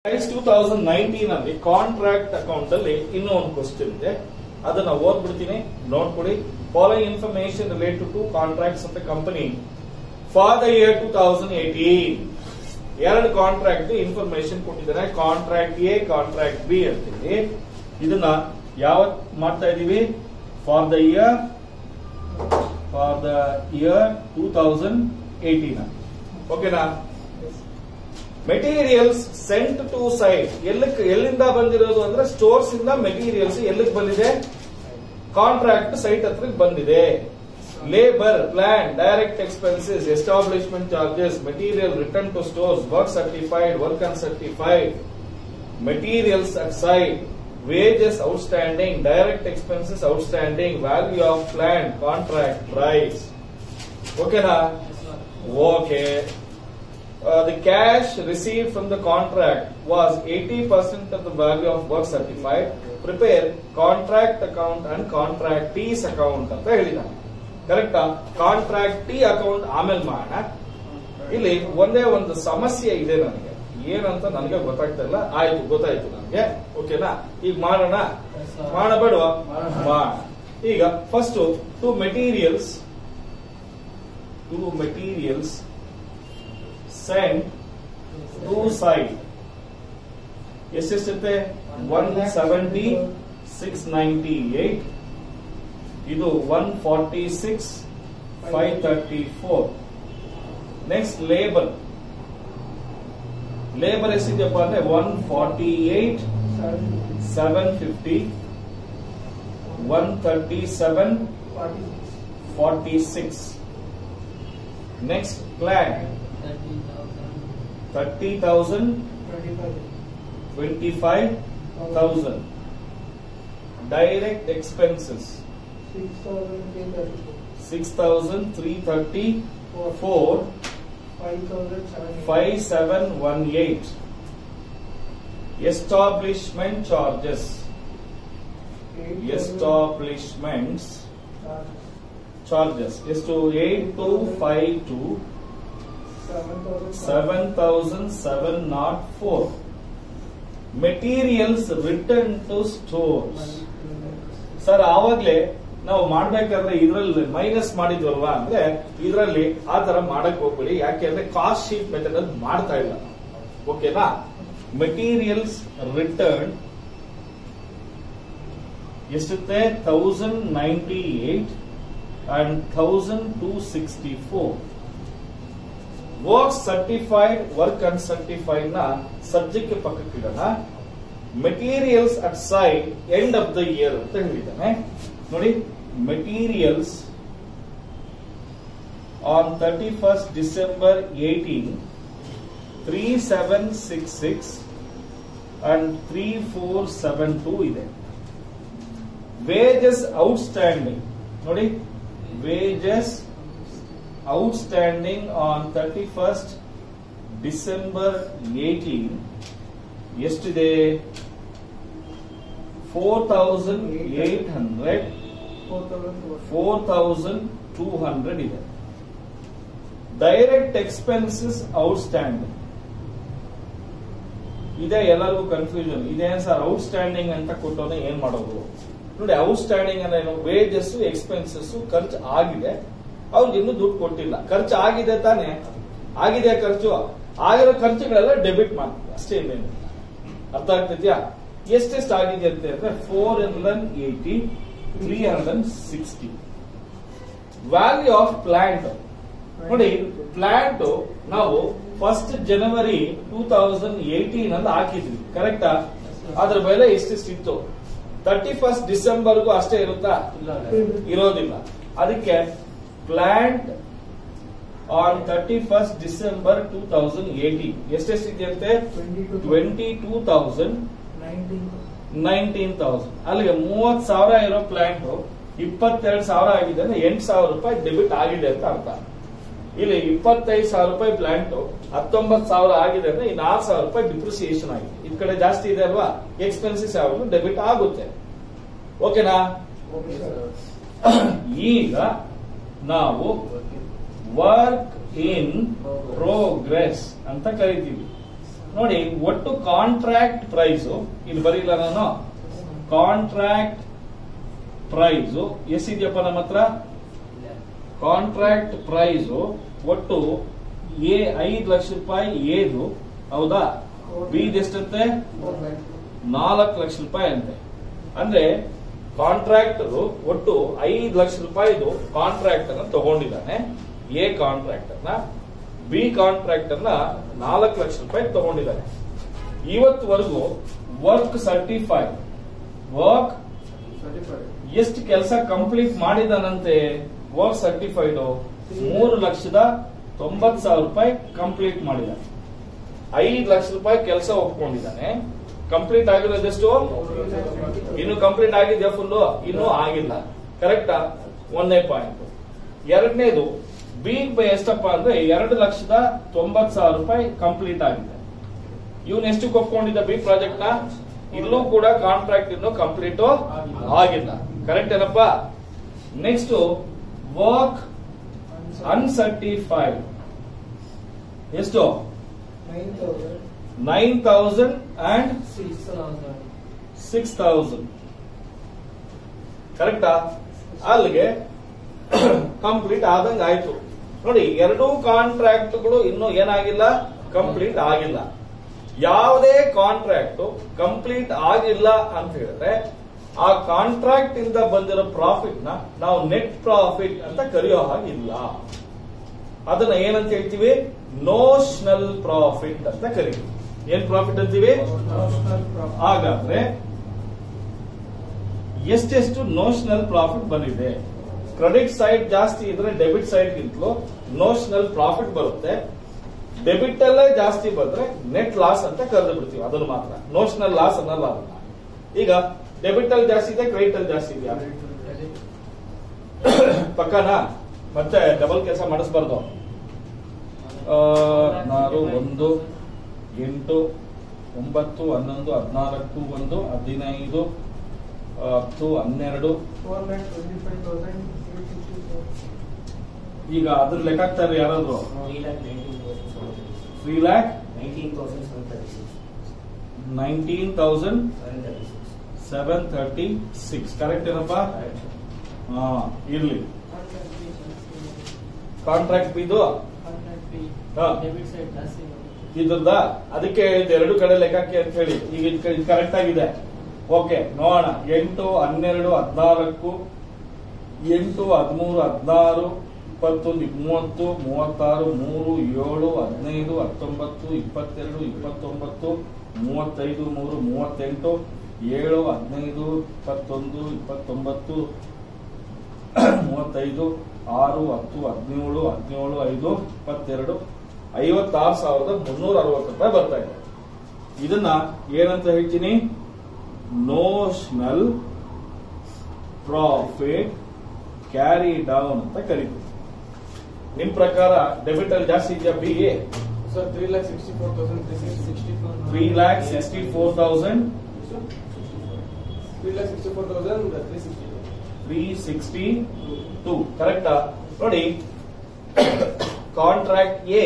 Guys two thousand nineteen ಅಲ್ಲಿ contract account ಅಲ್ಲಿ ಇನ್ನೂ ಒಂದು ಕ್ವಶನ್ ಇದೆ ಅದನ್ನ ಓದ್ಬಿಡ್ತೀನಿ ನೋಡ್ಕೊಡಿ following information related to contracts of a company for the year two thousand eighteen ಎರಡು ಕಾಂಟ್ರಾಕ್ಟ್ ಇನ್ಫಾರ್ಮೇಶನ್ ಕೊಟ್ಟಿದ್ದಾರೆ ಕಾಂಟ್ರಾಕ್ಟ್ ಎ ಕಾಂಟ್ರಾಕ್ಟ್ ಬಿ ಅಂತೇಳಿ ಇದನ್ನ ಯಾವತ್ ಮಾಡ್ತಾ ಇದೀವಿ for the year for the year two thousand eighteen ಓಕೆನಾ ಮೆಟೀರಿಯಲ್ಸ್ ಸೆಂಟ್ ಟು ಸೈಟ್ ಎಲ್ಲಿಕ್ ಎಲ್ಲಿಂದ ಬಂದಿರೋದು ಅಂದ್ರೆ ಸ್ಟೋರ್ಸ್ ಇಂದ ಮೆಟೀರಿಯಲ್ಸ್ ಎಲ್ಲಿಗೆ ಬಂದಿದೆ ಕಾಂಟ್ರಾಕ್ಟ್ ಸೈಟ್ ಹತ್ರಕ್ಕೆ ಬಂದಿದೆ labour plant direct expenses establishment charges material return to stores work certified work uncertified materials at site wages outstanding direct expenses outstanding value of plant contract price ಓಕೆನಾ okay Uh, the cash received from the contract was 80% of the value of work certified. Prepare contract account and contractees account ಅಂತ ಹೇಳಿದಾನೆ ಕರೆಕ್ಟಾ ಕಾಂಟ್ರಾಕ್ಟಿ account ಆಮೇಲೆ ಮಾಡೋಣ ಇಲ್ಲಿ ಒಂದೇ ಒಂದು ಸಮಸ್ಯೆ ಇದೆ ನನಗೆ ಏನಂತ ನನಗೆ ಗೊತ್ತಾಗ್ತಾ ಇಲ್ಲ ಆಯ್ತು ಗೊತ್ತಾಯ್ತು ನನಗೆ ಓಕೆನಾ ಈಗ ಮಾಡೋಣ ಮಾಡಬೇಡವಾ ಮಾಡೋಣ ಈಗ first to materials to materials sent to site ಎಷ್ಟೆಷ್ಟಂತೆ one seventy six ninety eight ಇದು one forty six five thirty four next labour labour ಎಷ್ಟಿದೆಯಪ್ಪ ಅಂದ್ರೆ one forty eight seven fifty one thirty seven forty six next plant thirty thousand, twenty-five thousand. Direct expenses, six thousand three thirty-four, five seven one eight. Establishment charges, establishments charges is to eight two five two. Seven thousand seven nought four materials return to stores sir ಆವಾಗ್ಲೇ ನಾವು ಮಾಡ್ಬೇಕಾದ್ರೆ ಇದ್ರಲ್ಲಿ minus ಮಾಡಿದ್ವಲ್ವಾ ಅಂದ್ರೆ ಇದರಲ್ಲಿ ಆ ತರ ಮಾಡಕ್ ಹೋಗ್ಬೇಡಿ ಯಾಕೆಂದ್ರೆ ಕಾಸ್ಟ್ ಶೀಟ್ ಮೆಥಡ್ ಅಲ್ಲಿ ಮಾಡ್ತಾ ಇಲ್ಲ ಓಕೆನಾ ಮೆಟೀರಿಯಲ್ಸ್ ರಿಟರ್ನ್ ಎಷ್ಟುತ್ತೆ thousand ninety eight and thousand two sixty four work certified work uncertified ನ ಸಬ್ಜೆಕ್ಟ್ ಪಕ್ಕಕ್ಕೆ ಇಡೋಣ materials at site end of the year ಅಂತ ಹೇಳಿದ್ದಾನೆ ನೋಡಿ materials on thirty first December eighteen three seven six six and three four seven two ಇದೆ wages outstanding ನೋಡಿ wages outstanding on 31st December 18 ಎಷ್ಟಿದೆ four thousand eight hundred four thousand two hundred ಇದೆ direct expenses outstanding ಇದೆ ಎಲ್ಲರಿಗೂ confusion ಇದೇನ್ sir outstanding ಅಂತ ಕೊಟ್ಟೋನೆ ಏನ್ ಮಾಡೋದು ನೋಡಿ ಔಟ್ಸ್ಟ್ಯಾಂಡಿಂಗ್ ಅಂದ್ರೆ ಏನು ವೇಜಸ್ ಎಕ್ಸ್ಪೆನ್ಸಸ್ ಖರ್ಚು ಆಗಿದೆ ಅವ್ರಿಗೆ ಇನ್ನೂ ದುಡ್ಡು ಕೊಟ್ಟಿಲ್ಲ ಖರ್ಚು ಆಗಿದೆ ತಾನೆ ಆಗಿದೆ ಖರ್ಚು ಆಗಿರೋ ಖರ್ಚುಗಳೆಲ್ಲ ಡೆಬಿಟ್ ಮಾಡ್ತೀವಿ ಅಷ್ಟೇ ಇನ್ನೇನು ಅರ್ಥ ಆಗ್ತಿದ್ಯಾ ಎಷ್ಟೆಷ್ಟು ಆಗಿದೆ ಅಂತ ಅಂದ್ರೆ four hundred eighty three hundred sixty value of plant ನೋಡಿ ಪ್ಲಾಂಟ್ ನಾವು first January two thousand eighteen ಅಲ್ಲಿ ಹಾಕಿದ್ವಿ ಕರೆಕ್ಟಾ ಅದ್ರ ಬೆಲೆ ಎಷ್ಟೆಷ್ಟಿತ್ತು ತರ್ಟಿ ಫಸ್ಟ್ ಡಿಸೆಂಬರ್ಗೂ ಅಷ್ಟೇ ಇರುತ್ತಾ ಇರೋದಿಲ್ಲ ಅದಕ್ಕೆ plant on thirty first December two thousand eighteen ಎಷ್ಟೆಷ್ಟಿದೆಯಂತೆ twenty two thousand nineteen thousand ಅಲ್ಲಿಗೆ ಮೂವತ್ ಸಾವಿರ ಇರೋ ಪ್ಲಾಂಟ್ ಇಪ್ಪತ್ತೆರಡು ಸಾವಿರ ಆಗಿದೆ ಅಂದ್ರೆ ಎಂಟು ಸಾವಿರ ರೂಪಾಯಿ ಡೆಬಿಟ್ ಆಗಿದೆ ಅಂತ ಅರ್ಥ ಇಲ್ಲಿ ಇಪ್ಪತ್ತೈದು ಸಾವಿರ ರೂಪಾಯಿ ಪ್ಲಾಂಟ್ ಹತ್ತೊಂಬತ್ತು ಸಾವಿರ ಆಗಿದೆ ಅಂದ್ರೆ ಇನ್ನು ಆರು ಸಾವಿರ ರೂಪಾಯಿ ಡಿಪ್ರಿಸಿಯೇಷನ್ ಆಗಿದೆ ಇದ್ ಕಡೆ ಜಾಸ್ತಿ ಇದೆ ಅಲ್ವಾ ಎಕ್ಸ್ಪೆನ್ಸಸ್ ಯಾವಾಗಲೂ ಡೆಬಿಟ್ ಆಗುತ್ತೆ ಓಕೆನಾ ಈಗ ನಾವು ವರ್ಕ್ ಇನ್ ಪ್ರೋಗ್ರೆಸ್ ಅಂತ ಕರಿತೀವಿ ನೋಡಿ ಒಟ್ಟು ಕಾಂಟ್ರಾಕ್ಟ್ ಪ್ರೈಸ್ ಇಲ್ಲಿ ಬರೀಲ್ಲ ನಾನು ಕಾಂಟ್ರಾಕ್ಟ್ ಪ್ರೈಸ್ ಎಷ್ಟಿದೆಯಪ್ಪ ನಮ್ಮ ಹತ್ರ ಕಾಂಟ್ರಾಕ್ಟ್ ಪ್ರೈಸ್ ಒಟ್ಟು ಎ ಐದು ಲಕ್ಷ ರೂಪಾಯಿ ಏದು ಹೌದಾ ಬಿ ಎಷ್ಟಂತೆ ನಾಲ್ಕು ಲಕ್ಷ ರೂಪಾಯಿ ಅಂತೆ ಅಂದ್ರೆ ಕಾಂಟ್ರಾಕ್ಟರ್ ಒಟ್ಟು ಐದು ಲಕ್ಷ ರೂಪಾಯಿದು ಕಾಂಟ್ರಾಕ್ಟ್ ಅನ್ನ ತಗೊಂಡಿದ್ದಾನೆ ಎ ಕಾಂಟ್ರಾಕ್ಟರ್ ನ ಬಿ ಕಾಂಟ್ರಾಕ್ಟರ್ ನ ನಾಲ್ಕು ಲಕ್ಷ ರೂಪಾಯಿ ತಗೊಂಡಿದ್ದಾನೆ ಇವತ್ತುವರೆಗೂ ವರ್ಕ್ ಸರ್ಟಿಫೈ ವರ್ಕ್ ಎಷ್ಟು ಕೆಲಸ ಕಂಪ್ಲೀಟ್ ಮಾಡಿದಾನಂತೆ ವರ್ಕ್ ಸರ್ಟಿಫೈಡ್ ಮೂರು ಲಕ್ಷದ ತೊಂಬತ್ ಸಾವಿರ ರೂಪಾಯಿ ಕಂಪ್ಲೀಟ್ ಮಾಡಿದ್ದಾನೆ ಐದು ಲಕ್ಷ ರೂಪಾಯಿ ಕೆಲಸ ಒಪ್ಕೊಂಡಿದ್ದಾನೆ ಕಂಪ್ಲೀಟ್ ಆಗಿರೋದೆಷ್ಟು ಇನ್ನು ಕಂಪ್ಲೀಟ್ ಆಗಿದೆಯಾ ಫುಲ್ ಇನ್ನೂ ಆಗಿಲ್ಲ ಕರೆಕ್ಟಾ ಒಂದನೇ ಪಾಯಿಂಟ್ ಎರಡನೇದು ಬಿ ಎಷ್ಟಪ್ಪ ಅಂದ್ರೆ ಎರಡು ಲಕ್ಷದ ತೊಂಬತ್ ಸಾವಿರ ರೂಪಾಯಿ ಕಂಪ್ಲೀಟ್ ಆಗಿದೆ ಇವನ್ ಎಷ್ಟು ಒಪ್ಕೊಂಡಿದ್ದ ಬಿ ಪ್ರಾಜೆಕ್ಟ್ ನ ಇಲ್ಲೂ ಕೂಡ ಕಾಂಟ್ರಾಕ್ಟ್ ಇನ್ನು ಕಂಪ್ಲೀಟ್ ಆಗಿಲ್ಲ ಕರೆಕ್ಟ್ ಏನಪ್ಪ ನೆಕ್ಸ್ಟ್ ವರ್ಕ್ ಅನ್ಸರ್ಟಿಫೈಡ್ ಎಷ್ಟು nine thousand and six thousand ಕರೆಕ್ಟಾ ಅಲ್ಲಿಗೆ ಕಂಪ್ಲೀಟ್ ಆದಂಗ ಆಯ್ತು ನೋಡಿ ಎರಡೂ ಕಾಂಟ್ರಾಕ್ಟ್ಗಳು ಇನ್ನೂ ಏನಾಗಿಲ್ಲ ಕಂಪ್ಲೀಟ್ ಆಗಿಲ್ಲ ಯಾವುದೇ ಕಾಂಟ್ರಾಕ್ಟ್ ಕಂಪ್ಲೀಟ್ ಆಗಿಲ್ಲ ಅಂತ ಹೇಳಿದ್ರೆ ಆ ಕಾಂಟ್ರಾಕ್ಟ್ ಇಂದ ಬಂದಿರೋ ಪ್ರಾಫಿಟ್ ನ ನಾವು ನೆಟ್ ಪ್ರಾಫಿಟ್ ಅಂತ ಕರೆಯೋ ಹಾಗಿಲ್ಲ ಅದನ್ನ ಏನಂತ ಹೇಳ್ತೀವಿ ನೋಷನಲ್ ಪ್ರಾಫಿಟ್ ಅಂತ ಕರಿತೀವಿ ಏನ್ ಪ್ರಾಫಿಟ್ ಅಂತೀವಿ ಹಾಗಾದ್ರೆ ಎಷ್ಟೆಷ್ಟು ನೋಷನಲ್ ಪ್ರಾಫಿಟ್ ಬಂದಿದೆ ಕ್ರೆಡಿಟ್ ಸೈಡ್ ಜಾಸ್ತಿ ಇದ್ರೆ ಡೆಬಿಟ್ ಸೈಡ್ ಗಿಂತಲೂ ನೋಷನಲ್ ಪ್ರಾಫಿಟ್ ಬರುತ್ತೆ ಡೆಬಿಟ್ ಅಲ್ಲೇ ಜಾಸ್ತಿ ಬಂದ್ರೆ ನೆಟ್ ಲಾಸ್ ಅಂತ ಕರೆದು ಬಿಡ್ತೀವಿ ಅದನ್ನು ಮಾತ್ರ ನೋಷನಲ್ ಲಾಸ್ ಅನ್ನಲ್ಲ ಅದನ್ನ ಈಗ ಡೆಬಿಟ್ ಅಲ್ಲಿ ಜಾಸ್ತಿ ಇದೆ ಕ್ರೆಡಿಟ್ ಅಲ್ಲಿ ಜಾಸ್ತಿ ಇದೆಯಾ ಪಕ್ಕನಾ ಮತ್ತೆ ಡಬಲ್ ಕೆಲಸ ಮಾಡಿಸ್ಬಾರ್ದು ಆ, ಹದಿನಾರು ಒಂದು ಎಂಟು ಒಂಬತ್ತು ಹನ್ನೊಂದು ಹದಿನಾಲ್ಕು ಒಂದು ಹದಿನೈದು ಆ, ಹತ್ತು ಹನ್ನೆರಡು ಈಗ ಅದ್ರ ಲೆಕ್ಕ ಹಾಕ್ತಾರೆ ಯಾರಾದ್ರು three lakh nineteen thousand seven thirty six correct ಏನಪ್ಪ ಹಾ ಇರ್ಲಿ ಕಾಂಟ್ರಾಕ್ಟ್ ಬಿದು ಹಾ. ಇದ್ರದ ಅದಕ್ಕೆ ಹೇಳಿದ್ದು ಎರಡು ಕಡೆ ಲೆಕ್ಕಕ್ಕೆ ಅಂತ ಹೇಳಿ ಈಗ ಇದು ಕರೆಕ್ಟ್ ಆಗಿದೆ ಓಕೆ ನೋಡೋಣ ಎಂಟು ಹನ್ನೆರಡು ಹದಿನಾಲ್ಕು ಎಂಟು ಹದಿಮೂರು ಹದಿನಾರು ಇಪ್ಪತ್ತೊಂದು ಮೂವತ್ತು ಮೂವತ್ತಾರು ಮೂರು ಏಳು ಹದಿನೈದು ಹತ್ತೊಂಬತ್ತು ಇಪ್ಪತ್ತೆರಡು ಇಪ್ಪತ್ತೊಂಬತ್ತು ಮೂವತ್ತೈದು ಮೂರು ಮೂವತ್ತೆಂಟು ಏಳು ಹದಿನೈದು ಇಪ್ಪತ್ತೊಂದು ಇಪ್ಪತ್ತೊಂಬತ್ತು ಮೂವತ್ತೈದು ಆರು ಹತ್ತು ಹದಿನೇಳು ಹದಿನೇಳು ಐದು ಇಪ್ಪತ್ತೆರಡು ಐವತ್ತಾರು ಸಾವಿರದ ಮುನ್ನೂರ ಅರವತ್ತು ರೂಪಾಯಿ ಬರ್ತಾ ಇದೆ ಇದನ್ನ ಏನಂತ ಹೇಳ್ತೀನಿ ನೋಷನಲ್ ಪ್ರಾಫಿಟ್ ಕ್ಯಾರಿ ಡೌನ್ ಅಂತ ಕರೀತೀವಿ ನಿಮ್ ಪ್ರಕಾರ ಡೆಬಿಟ್ ಅಲ್ಲಿ ಜಾಸ್ತಿ ಇದೆಯಾ B Sir, three lakh sixty-four thousand three sixty-four. Three lakh sixty four thousand Three lakh sixty-four thousand three sixty-two. Three sixty two ಕರೆಕ್ಟಾ ನೋಡಿ ಕಾಂಟ್ರಾಕ್ಟ್ ಎ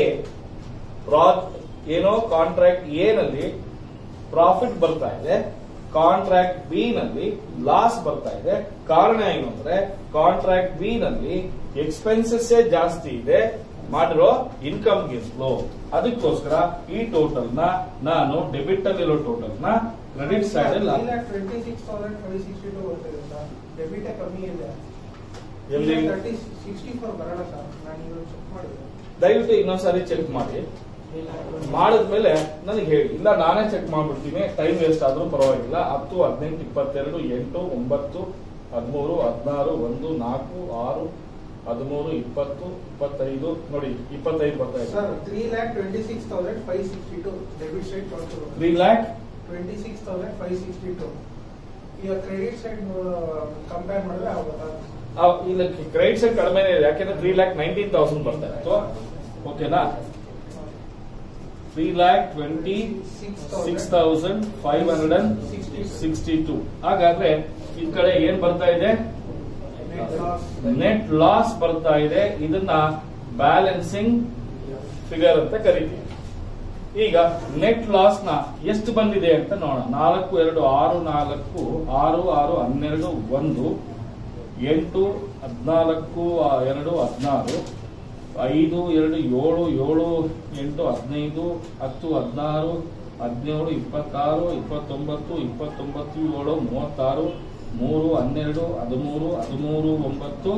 ಏನೋ ಕಾಂಟ್ರಾಕ್ಟ್ ಎ ನಲ್ಲಿ ಪ್ರಾಫಿಟ್ ಬರ್ತಾ ಇದೆ ಕಾಂಟ್ರಾಕ್ಟ್ ಬಿ ನಲ್ಲಿ ಲಾಸ್ ಬರ್ತಾ ಇದೆ ಕಾರಣ ಏನು ಅಂದ್ರೆ ಕಾಂಟ್ರಾಕ್ಟ್ ಬಿ ನಲ್ಲಿ ಎಕ್ಸ್ಪೆನ್ಸಸ್ ಜಾಸ್ತಿ ಇದೆ ಮಾಡಿರೋ ಇನ್ಕಮ್ ಗಿಂತಲೂ ಅದಕ್ಕೋಸ್ಕರ ಈ ಟೋಟಲ್ ನ ನಾನು ಡೆಬಿಟ್ ಅಲ್ಲಿರೋ ಟೋಟಲ್ ನ ಕ್ರೆಡಿಟ್ ಸೈಡ್ Three ಅಲ್ಲಿ lakh twenty-six thousand five sixty-two ಬರ್ತದೆ ಸರ್ ಡೆಬಿಟ್ ಕಮ್ಮಿ ಇದೆ ಎಲ್ಲಿ ತರ್ಟಿ ಸಿಕ್ಸ್ಟಿ ಫೋರ್ ಬರೋಣ ಸರ್ ನಾನು ಇವಾಗ ಚೆಕ್ ಮಾಡಿದೆ ದಯವಿಟ್ಟು ಇನ್ನೊಂದ್ಸಾರಿ ಚೆಕ್ ಮಾಡಿ ಮಾಡಿದ್ಮೇಲೆ ನನಗೆ ಹೇಳಿ ಇಲ್ಲ ನಾನೇ ಚೆಕ್ ಮಾಡ್ಬಿಡ್ತೀನಿ ಟೈಮ್ ವೇಸ್ಟ್ ಆದ್ರೂ ಪರವಾಗಿಲ್ಲ ಹತ್ತು ಹದಿನೆಂಟು ಇಪ್ಪತ್ತೆರಡು ಎಂಟು ಒಂಬತ್ತು ಹದಿಮೂರು ಹದಿನಾರು ಒಂದು ನಾಲ್ಕು ಆರು ಹದಿಮೂರು ಇಪ್ಪತ್ತು ಇಪ್ಪತ್ತೈದು ನೋಡಿ ಇಪ್ಪತ್ತೈದು ಬರ್ತಾ ಇದೆ sir three lakh twenty six thousand five sixty two debit side three lakh twenty six thousand five sixty two ಈಗ ಕ್ರೆಡಿಟ್ ಸೈಡ್ ಕಂಪೇರ್ ಮಾಡಿದ್ರೆ ಅವಾಗ ಗೊತ್ತಾಗುತ್ತೆ. ಇಲ್ಲ ಕ್ರೆಡಿಟ್ ಸೈಡ್ ಕಡಿಮೆ ಇದೆ ಯಾಕೆಂದ್ರೆ ತ್ರೀ ಲ್ಯಾಕ್ ನೈನ್ಟೀನ್ ತೌಸಂಡ್ ಬರ್ತಾ ಇತ್ತು ಓಕೆನಾ three lakh twenty six thousand five hundred and sixty two ಹಾಗಾದ್ರೆ ಈ ಕಡೆ ಏನ್ ಬರ್ತಾ ಇದೆ Net loss. ನೆಟ್ ಲಾಸ್ ಬರ್ತಾ ಇದೆ ಇದನ್ನ ಬ್ಯಾಲೆನ್ಸಿಂಗ್ ಫಿಗರ್ ಅಂತ ಕರಿತೀವಿ ಈಗ ನೆಟ್ ಲಾಸ್ ನ ಎಷ್ಟು ಬಂದಿದೆ ಅಂತ ನೋಡೋಣ ನಾಲ್ಕು ಎರಡು ಆರು ನಾಲ್ಕು ಆರು ಆರು ಹನ್ನೆರಡು ಒಂದು ಎಂಟು ಹದಿನಾಲ್ಕು ಆ, ಎರಡು ಹದಿನಾರು ಐದು ಎರಡು ಏಳು ಏಳು ಎಂಟು ಹದಿನೈದು ಹತ್ತು ಹದಿನಾರು ಹದಿನೇಳು ಇಪ್ಪತ್ತಾರು ಇಪ್ಪತ್ತೊಂಬತ್ತು ಇಪ್ಪತ್ತೊಂಬತ್ತು ಏಳು ಮೂವತ್ತಾರು ಮೂರು ಹನ್ನೆರಡು ಹದಿಮೂರು ಹದಿಮೂರು ಒಂಬತ್ತು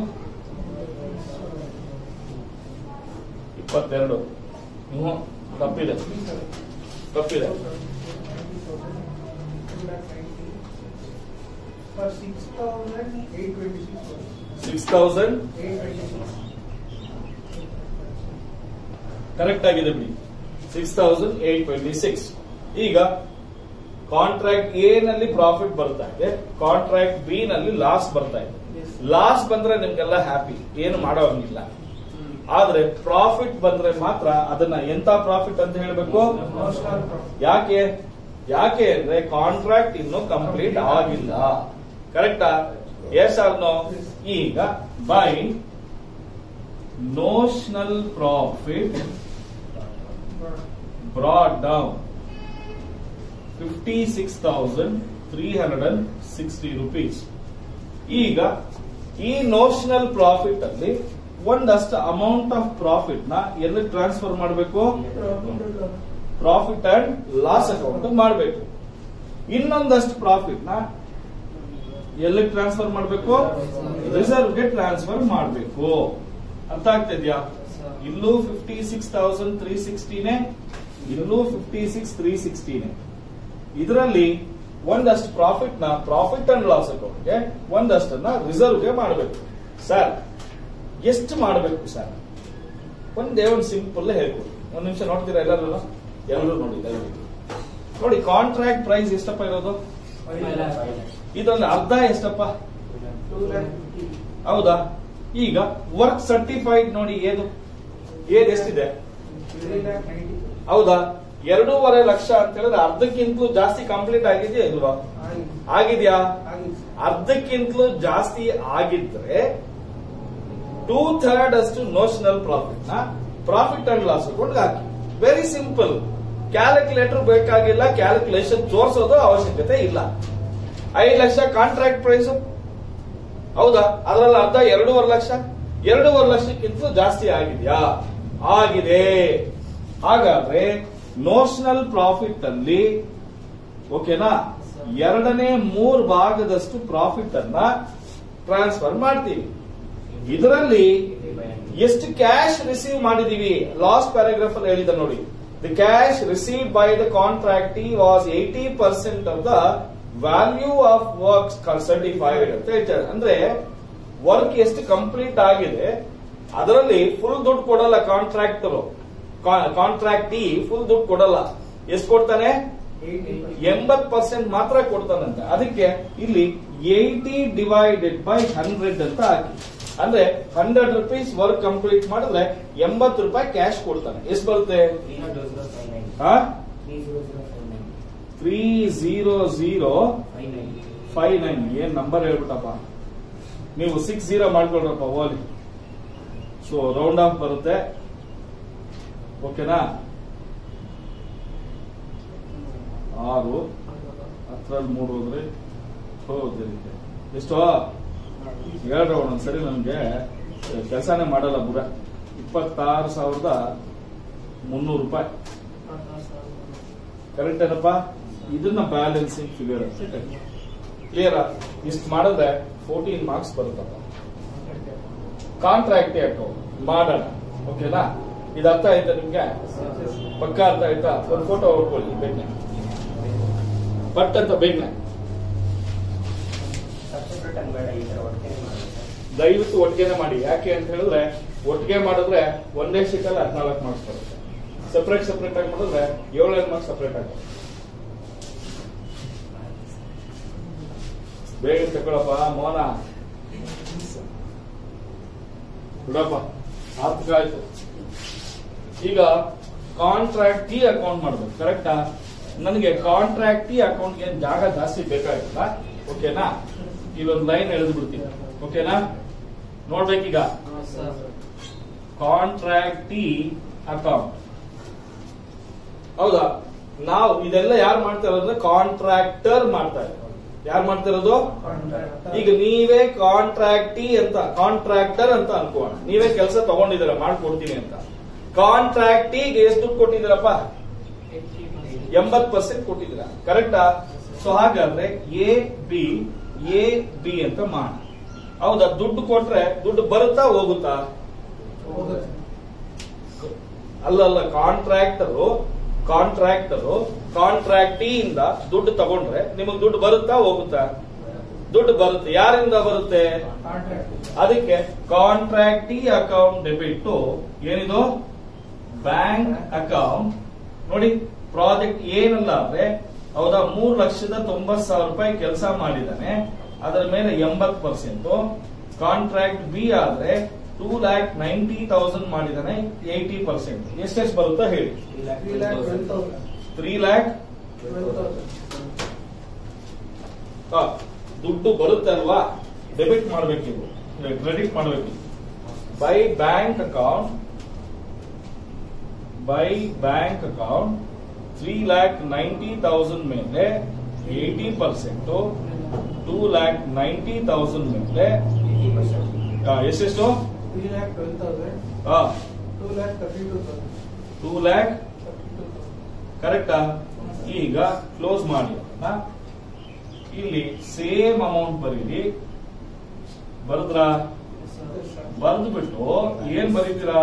ಇಪ್ಪತ್ತೆರಡು ಹ್ಞೂ ತಪ್ಪಿದೆ ತಪ್ಪಿದೆ For six thousand eight twenty six. Six thousand Eight twenty six. Correct ಆಗಿದೆ ಬಿಡಿ six thousand eight twenty six ಈಗ ಕಾಂಟ್ರಾಕ್ಟ್ ಎ ನಲ್ಲಿ ಪ್ರಾಫಿಟ್ ಬರ್ತಾ ಇದೆ ಕಾಂಟ್ರಾಕ್ಟ್ ಬಿ ನಲ್ಲಿ ಲಾಸ್ ಬರ್ತಾ ಇದೆ Yes. ಲಾಸ್ ಬಂದ್ರೆ ನಿಮ್ಗೆಲ್ಲ ಹ್ಯಾಪಿ ಏನು ಮಾಡೋಂಗಿಲ್ಲ ಆದ್ರೆ ಪ್ರಾಫಿಟ್ ಬಂದ್ರೆ ಮಾತ್ರ ಅದನ್ನ ಎಂತ ಪ್ರಾಫಿಟ್ ಅಂತ ಹೇಳ್ಬೇಕು Notional profit. ಯಾಕೆ ಯಾಕೆ ಅಂದ್ರೆ ಕಾಂಟ್ರಾಕ್ಟ್ ಇನ್ನು ಕಂಪ್ಲೀಟ್ ಆಗಿಲ್ಲ ಕರೆಕ್ಟಾ ಎಸ್ ನೋ ಈಗ by notional profit brought down 56,360 rupees. ಈಗ ಈ ನೋಷನಲ್ ಪ್ರಾಫಿಟ್ ಅಲ್ಲಿ ಒಂದಷ್ಟು ಅಮೌಂಟ್ ಆಫ್ ಪ್ರಾಫಿಟ್ ನ ಎಲ್ಲಿ ಟ್ರಾನ್ಸ್ಫರ್ ಮಾಡಬೇಕು ಪ್ರಾಫಿಟ್ ಅಂಡ್ ಲಾಸ್ ಅಕೌಂಟ್ ಮಾಡಬೇಕು ಇನ್ನೊಂದಷ್ಟು ಪ್ರಾಫಿಟ್ ನ ಎಲ್ಲಿ ಟ್ರಾನ್ಸ್ಫರ್ ಮಾಡಬೇಕು ರಿಸರ್ವ್ ಗೆ ಟ್ರಾನ್ಸ್ಫರ್ ಮಾಡಬೇಕು ಅರ್ಥ ಆಗ್ತಿದ್ಯಾ ಇಲ್ಲೂ ಫಿಫ್ಟಿ ಸಿಕ್ಸ್ ತೌಸಂಡ್ ತ್ರೀ ಸಿಕ್ಸ್ಟಿನೇ ಇಲ್ಲೂ ಫಿಫ್ಟಿ ಸಿಕ್ಸ್ ತ್ರೀ ಸಿಕ್ಸ್ಟಿನೇ ಇದರಲ್ಲಿ ಒಂದಷ್ಟು ಪ್ರಾಫಿಟ್ ನ ಪ್ರಾಫಿಟ್ ಅಂಡ್ ಲಾಸ್ ಅಕೌಂಟ್ಗೆ ಒಂದಷ್ಟನ್ನ ರಿಸರ್ವ್ ಗೆ ಮಾಡಬೇಕು ಸರ್ ಎಷ್ಟು ಮಾಡಬೇಕು ಸರ್ ಒಂದೇ ಒಂದು ಸಿಂಪಲ್ ಹೇಳ್ಕೊಡಿ ಒಂದ್ ನಿಮಿಷ ನೋಡ್ತೀರಾ ಎಲ್ಲರೂ ಎಲ್ಲರೂ ನೋಡಿ ದಯವಿಟ್ಟು ನೋಡಿ ಕಾಂಟ್ರಾಕ್ಟ್ ಪ್ರೈಸ್ ಎಷ್ಟಪ್ಪ ಇರೋದು ಇದೊಂದು ಅರ್ಧ ಎಷ್ಟಪ್ಪ Two lakh fifty. ಹೌದಾ ಈಗ ವರ್ಕ್ ಸರ್ಟಿಫೈಡ್ ನೋಡಿ ಏನು ಏನ್ ಎಷ್ಟಿದೆ Three lakh ninety. ಹೌದಾ ಎರಡೂವರೆ ಲಕ್ಷ ಅಂತ ಹೇಳಿದ್ರೆ ಅರ್ಧಕ್ಕಿಂತಲೂ ಜಾಸ್ತಿ ಕಂಪ್ಲೀಟ್ ಆಗಿದೆಯಾ ಇಲ್ವಾ ಆಗಿದೆ. ಆಗಿದ್ಯಾ ಆಗಿದೆ. ಅರ್ಧಕ್ಕಿಂತಲೂ ಜಾಸ್ತಿ ಆಗಿದ್ರೆ ಟೂ ಥರ್ಡ್ ಅಷ್ಟು ನೋಷನಲ್ ಪ್ರಾಫಿಟ್ ನ ಪ್ರಾಫಿಟ್ ಅಂಡ್ ಲಾಸ್ ಅಕೌಂಟ್ ಹಾಕಿ ವೆರಿ ಸಿಂಪಲ್ ಕ್ಯಾಲ್ಕುಲೇಟರ್ ಬೇಕಾಗಿಲ್ಲ ಕ್ಯಾಲ್ಕುಲೇಷನ್ ತೋರಿಸೋದು ಅವಶ್ಯಕತೆ ಇಲ್ಲ ಐದು ಲಕ್ಷ ಕಾಂಟ್ರಾಕ್ಟ್ ಪ್ರೈಸ್ ಹೌದಾ ಅದರಲ್ಲಿ ಅರ್ಧ ಎರಡೂವರೆ ಲಕ್ಷ ಎರಡೂವರೆ ಲಕ್ಷಕ್ಕಿಂತಲೂ ಜಾಸ್ತಿ ಆಗಿದೆಯಾ ಆಗಿದೆ ಹಾಗಾದ್ರೆ ನೋಷನಲ್ ಪ್ರಾಫಿಟ್ ಅಲ್ಲಿ ಓಕೆನಾ ಎರಡನೇ ಮೂರ್ ಭಾಗದಷ್ಟು ಪ್ರಾಫಿಟ್ ಅನ್ನ ಟ್ರಾನ್ಸ್ಫರ್ ಮಾಡ್ತೀವಿ ಇದರಲ್ಲಿ ಎಷ್ಟು ಕ್ಯಾಶ್ ರಿಸೀವ್ ಮಾಡಿದೀವಿ ಲಾಸ್ಟ್ ಪ್ಯಾರಾಗ್ರಾಫ್ ಅಲ್ಲಿ ಹೇಳಿದ ನೋಡಿ the cash receive by the contractee was eighty percent of the value of work certified ಅಂತ ಹೇಳ್ತಾರೆ ಅಂದ್ರೆ ವರ್ಕ್ ಎಷ್ಟು ಕಂಪ್ಲೀಟ್ ಆಗಿದೆ ಅದರಲ್ಲಿ ಫುಲ್ ದುಡ್ಡು ಕೊಡಲ್ಲ ಕಾಂಟ್ರಾಕ್ಟರ್ ಕಾಂಟ್ರಾಕ್ಟಿ ಫುಲ್ ದುಡ್ಡು ಕೊಡಲ್ಲ ಎಷ್ಟು ಕೊಡ್ತಾನೆ Eighty percent. ಎಂಬತ್ ಪರ್ಸೆಂಟ್ ಮಾತ್ರ ಕೊಡ್ತಾನಂತೆ ಅದಕ್ಕೆ ಇಲ್ಲಿ ಏಯ್ಟಿ ಡಿವೈಡೆಡ್ ಬೈ ಹಂಡ್ರೆಡ್ ಅಂತ ಹಾಕಿ ಅಂದ್ರೆ ಹಂಡ್ರೆಡ್ ರುಪೀಸ್ ವರ್ಕ್ ಕಂಪ್ಲೀಟ್ ಮಾಡಿದ್ರೆ ಎಂಬತ್ತು ರೂಪಾಯಿ ಕ್ಯಾಶ್ ಕೊಡ್ತಾನೆ ಎಷ್ಟು ಬರುತ್ತೆ three zero zero five nine ಏನ್ ನಂಬರ್ ಹೇಳ್ಬಿಟ್ಟಪ್ಪ ನೀವು ಸಿಕ್ಸ್ ಝೀರೋ ಮಾಡ್ಕೊಳ್ರಪ್ಪ ಓಲಿ ಸೊ ರೌಂಡ್ ಆಫ್ ಬರುತ್ತೆ ಓಕೆನಾ ಆರು ಹತ್ರಲ್ಲಿ ಮೂರು ಹೋದ್ರೆ ಹೋದಿರುತ್ತೆ ಎಷ್ಟೋ ಹೇಳ್ರ ಒಂದೊಂದ್ಸರಿ ನಮ್ಗೆ ಕೆಲಸನೇ ಮಾಡಲ್ಲ ಬುಡ ಇಪ್ಪತ್ತಾರು ಸಾವಿರದ ಮುನ್ನೂರು ರೂಪಾಯಿ ಕರೆಕ್ಟ್ ಏನಪ್ಪ ಇದನ್ನ ಬ್ಯಾಲೆನ್ಸಿಂಗ್ ಫಿಗರ್ ಅಂತ ಕ್ಲಿಯರ್ ಇಷ್ಟು ಮಾಡಿದ್ರೆ ಫೋರ್ಟೀನ್ ಮಾರ್ಕ್ಸ್ ಬರುತ್ತಪ್ಪ ಕಾಂಟ್ರಾಕ್ಟ್ ಅಕೌಂಟ್ ಮಾಡೋಣ ಓಕೆನಾ ಇದು ಅರ್ಥ ಆಯ್ತಾ ನಿಮ್ಗೆ ಪಕ್ಕ ಅರ್ಥ ಆಯ್ತಾ ಒಂದು ಫೋಟೋ ಹೊಡ್ಕೊಳ್ಳಿ ಬೇಗನೆ ಪಟ್ ಅಂತ ಬೇಗನೆ ದಯವಿಟ್ಟು ಒಟ್ಟಿಗೆನೆ ಮಾಡಿ ಯಾಕೆ ಅಂತ ಹೇಳಿದ್ರೆ ಒಟ್ಟಿಗೆ ಮಾಡಿದ್ರೆ ಒಂದೇ ಶೀಟಲ್ಲಿ ಹದಿನಾಲ್ಕು ಮಾರ್ಕ್ಸ್ ಬರುತ್ತೆ ಸಪ್ರೇಟ್ ಸಪ್ರೇಟ್ ಆಗಿ ಮಾಡಿದ್ರೆ ಏಳೇಳು ಮಾರ್ಕ್ಸ್ ಸಪ್ರೇಟ್ ಆಗುತ್ತೆ ಬೇಗ ತಗೊಳಪ್ಪ ಮೋನ ಬಿಡಪ್ಪ ಹತ್ತು ಆಯ್ತು ಈಗ ಕಾಂಟ್ರಾಕ್ಟಿ ಅಕೌಂಟ್ ಮಾಡ್ಬೇಕು ಕರೆಕ್ಟಾ ನನಗೆ ಕಾಂಟ್ರಾಕ್ಟಿ ಅಕೌಂಟ್ಗೆ ಏನ್ ಜಾಗ ಜಾಸ್ತಿ ಬೇಕಾಗಿಲ್ಲ ಓಕೆನಾ ಇಲ್ಲೊಂದು ಲೈನ್ ಎಳೆದು ಬಿಡ್ತೀನಿ ಓಕೆನಾ ನೋಡ್ಬೇಕೀಗ ಕಾಂಟ್ರಾಕ್ಟಿ ಅಕೌಂಟ್ ಹೌದಾ ನಾವು ಇದೆಲ್ಲ ಯಾರು ಮಾಡ್ತಾ ಇರೋದ್ರೆ ಕಾಂಟ್ರಾಕ್ಟರ್ ಮಾಡ್ತಾ ಇರೋದು ಯಾರು ಮಾಡ್ತಾ ಇರೋದು ಈಗ ನೀವೇ ಕಾಂಟ್ರಾಕ್ಟಿ ಅಂತ ಕಾಂಟ್ರಾಕ್ಟರ್ ಅಂತ ಅನ್ಕೋಣ ನೀವೇ ಕೆಲಸ ತಗೊಂಡಿದ್ದೀರ ಮಾಡ್ಕೊಡ್ತೀನಿ ಅಂತ ಕಾಂಟ್ರಾಕ್ಟಿಗೆ ಎಷ್ಟು ದುಡ್ಡು ಕೊಟ್ಟಿದ್ದೀರಪ್ಪ ಎಂಬತ್ ಪರ್ಸೆಂಟ್ ಕೊಟ್ಟಿದ್ದೀರಾ ಕರೆಕ್ಟಾ ಸೊ ಹಾಗಾದ್ರೆ ಎ ಬಿ ಎ ಬಿ ಅಂತ ಮಾಡ ಹೌದಾ ದುಡ್ಡು ಕೊಟ್ರೆ ದುಡ್ಡು ಬರುತ್ತಾ ಹೋಗುತ್ತಾ ಹೋಗುತ್ತೆ ಅಲ್ಲ ಅಲ್ಲ ಕಾಂಟ್ರಾಕ್ಟರು ಕಾಂಟ್ರಾಕ್ಟರು ಕಾಂಟ್ರಾಕ್ಟಿ ಇಂದ ದುಡ್ಡು ತಗೊಂಡ್ರೆ ನಿಮಗೆ ದುಡ್ಡು ಬರುತ್ತಾ ಹೋಗುತ್ತಾ ದುಡ್ಡು ಬರುತ್ತೆ ಯಾರಿಂದ ಬರುತ್ತೆ ಕಾಂಟ್ರಾಕ್ಟ್ ಅದಕ್ಕೆ ಕಾಂಟ್ರಾಕ್ಟಿ ಅಕೌಂಟ್ ಡೆಬಿಟ್ ಏನಿದು ಬ್ಯಾಂಕ್ ಅಕೌಂಟ್ ನೋಡಿ ಪ್ರಾಜೆಕ್ಟ್ ಏನಲ್ಲ ಅಂದ್ರೆ ಹೌದಾ ಮೂರ್ ಲಕ್ಷದ ತೊಂಬತ್ ಸಾವಿರ ರೂಪಾಯಿ ಕೆಲಸ ಮಾಡಿದಾನೆ ಅದರ ಮೇಲೆ ಎಂಬತ್ ಪರ್ಸೆಂಟ್ ಕಾಂಟ್ರಾಕ್ಟ್ ಬಿ ಆದ್ರೆ ಟೂ ಲ್ಯಾಕ್ ನೈಂಟಿ ತೌಸಂಡ್ ಮಾಡಿದಾನೆ ಏಯ್ಟಿ ಪರ್ಸೆಂಟ್ ಎಷ್ಟೆಷ್ಟು ಬರುತ್ತಾ ಹೇಳಿ three lakh twelve thousand three lakh twelve thousand ದುಡ್ಡು ಬರುತ್ತೆ ಅಲ್ವಾ ಡೆಬಿಟ್ ಮಾಡಬೇಕಿದು ಕ್ರೆಡಿಟ್ ಮಾಡಬೇಕು by bank account by bank account three lakh ninety thousand ಮೇಲೆ eighty percent two lakh ninety thousand ಮೇಲೆ ಏಯ್ಟಿ ಪರ್ಸೆಂಟ್ ಆ, ಎಷ್ಟೆಷ್ಟು three lakh twelve thousand two lakh thirty two thousand two lakh thirty two thousand ಕರೆಕ್ಟಾ ಈಗ ಕ್ಲೋಸ್ ಮಾಡಿ ಆ? ಇಲ್ಲಿ ಸೇಮ್ ಅಮೌಂಟ್ ಬರೀರಿ ಬರದ್ರಾ ಬರೆದು ಬಿಟ್ಟು ಏನ್ ಬರೀತೀರಾ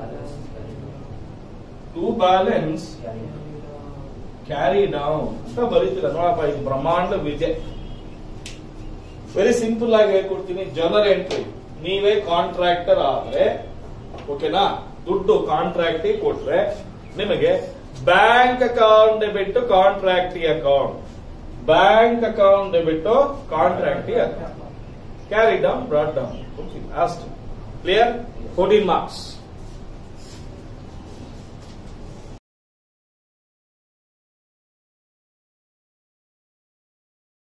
ಟು ಬ್ಯಾಲೆನ್ಸ್ ಕ್ಯಾರಿ ಡೌನ್ ಅಂತ ಬರೀತೀರಾ ನೋಡಪ್ಪ ಇದು ಬ್ರಹ್ಮಾಂಡ ವಿದ್ಯೆ ವೆರಿ ಸಿಂಪಲ್ ಆಗಿ ಹೇಳ್ಕೊಡ್ತೀನಿ ಜನರ್ ಎಂಟ್ರಿ ನೀವೇ ಕಾಂಟ್ರಾಕ್ಟರ್ ಆದ್ರೆ ಓಕೆನಾ ದುಡ್ಡು ಕಾಂಟ್ರಾಕ್ಟಿ ಕೊಟ್ರೆ ನಿಮಗೆ ಬ್ಯಾಂಕ್ ಅಕೌಂಟ್ ಬಿಟ್ಟು ಕಾಂಟ್ರಾಕ್ಟಿ ಅಕೌಂಟ್ ಬ್ಯಾಂಕ್ ಅಕೌಂಟ್ ಬಿಟ್ಟು contractee account carry down brought down ಅಷ್ಟು ಕ್ಲಿಯರ್ ಫೋರ್ಟೀನ್ ಮಾರ್ಕ್ಸ್